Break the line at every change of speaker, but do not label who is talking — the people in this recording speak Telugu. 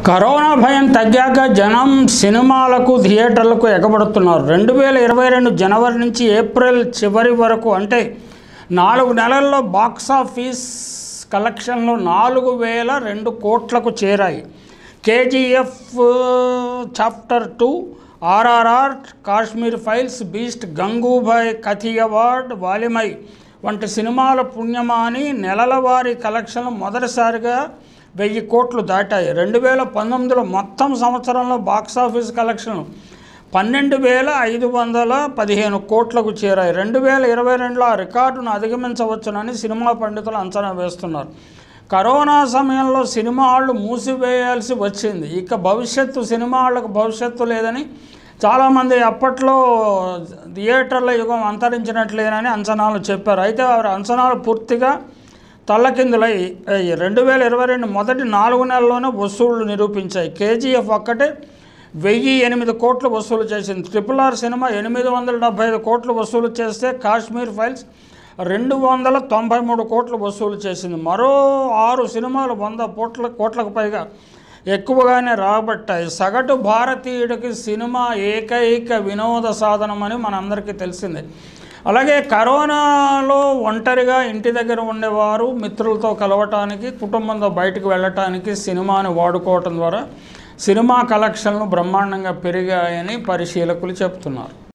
కరోనా భయం తగ్గాక జనం సినిమాలకు థియేటర్లకు ఎగబడుతున్నారు రెండు వేల ఇరవై రెండు జనవరి నుంచి ఏప్రిల్ చివరి వరకు అంటే నాలుగు నెలల్లో బాక్సాఫీస్ కలెక్షన్లు నాలుగు వేల రెండు కోట్లకు చేరాయి KGF chapter two RRR Kashmir Files Beast Gangubai Kathiawad Valimai వంటి సినిమాల పుణ్యమాని నెలల వారి కలెక్షన్లు మొదటిసారిగా వెయ్యి కోట్లు దాటాయి రెండు వేల పంతొమ్మిదిలో మొత్తం సంవత్సరంలో బాక్సాఫీస్ కలెక్షన్లు పన్నెండు వేల ఐదు వందల పదిహేను కోట్లకు చేరాయి రెండు వేల ఇరవై రెండులో ఆ రికార్డును అధిగమించవచ్చునని సినిమా పండితులు అంచనా వేస్తున్నారు కరోనా సమయంలో సినిమా హాళ్ళు మూసివేయాల్సి వచ్చింది ఇక భవిష్యత్తు సినిమా హాళ్ళకు భవిష్యత్తు లేదని చాలామంది అప్పట్లో థియేటర్ల యుగం అంతరించినట్లేనని అంచనాలు చెప్పారు అయితే వారి అంచనాలు పూర్తిగా తల్లకిందులై రెండు వేల ఇరవై రెండు మొదటి నాలుగు నెలల్లోనే వసూళ్లు నిరూపించాయి కేజీఎఫ్ ఒక్కటే వెయ్యి ఎనిమిది కోట్లు వసూలు చేసింది ట్రిపుల్ ఆర్ సినిమా ఎనిమిది వందల డెబ్బై ఐదు కోట్లు వసూలు చేస్తే కాశ్మీర్ ఫైల్స్ రెండు వందల తొంభై మూడు కోట్లు వసూలు చేసింది మరో ఆరు సినిమాలు వంద కోట్ల కోట్లకు పైగా ఎక్కువగానే రాబట్టాయి సగటు భారతీయుడికి సినిమా ఏకైక వినోద సాధనమని మనందరికీ తెలిసిందే అలాగే కరోనాలో ఒంటరిగా ఇంటి దగ్గర ఉండేవారు మిత్రులతో కలవటానికి కుటుంబంతో బయటకు వెళ్ళటానికి సినిమాని వాడుకోవటం ద్వారా సినిమా కలెక్షన్లు బ్రహ్మాండంగా పెరిగాయని పరిశీలకులు చెప్తున్నారు